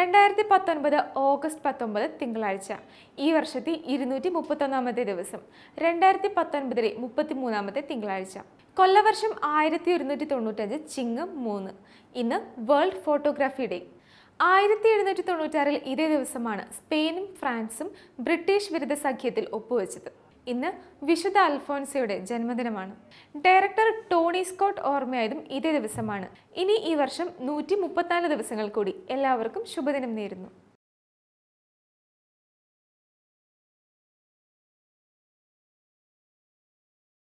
രണ്ടായിരത്തി പത്തൊൻപത് ഓഗസ്റ്റ് പത്തൊമ്പത് തിങ്കളാഴ്ച ഈ വർഷത്തെ ഇരുന്നൂറ്റി മുപ്പത്തൊന്നാമത്തെ ദിവസം രണ്ടായിരത്തി പത്തൊൻപതിലെ മുപ്പത്തിമൂന്നാമത്തെ തിങ്കളാഴ്ച കൊല്ലവർഷം ആയിരത്തി ഒരുന്നൂറ്റി തൊണ്ണൂറ്റഞ്ച് ചിങ്ങം മൂന്ന് ഇന്ന് വേൾഡ് ഫോട്ടോഗ്രാഫി ഡേ ആയിരത്തി എഴുന്നൂറ്റി തൊണ്ണൂറ്റാറിൽ ഇതേ ദിവസമാണ് സ്പെയിനും ഫ്രാൻസും ബ്രിട്ടീഷ് വിരുദ്ധ സഖ്യത്തിൽ ഒപ്പുവെച്ചത് ഇന്ന് വിശുദ്ധ അൽഫോൻസയുടെ ജന്മദിനമാണ് ഡയറക്ടർ ടോണി സ്കോട്ട് ഓർമ്മയായതും ഇതേ ദിവസമാണ് ഇനി ഈ വർഷം നൂറ്റി മുപ്പത്തിനാല് ദിവസങ്ങൾ കൂടി എല്ലാവർക്കും ശുഭദിനം നേരുന്നു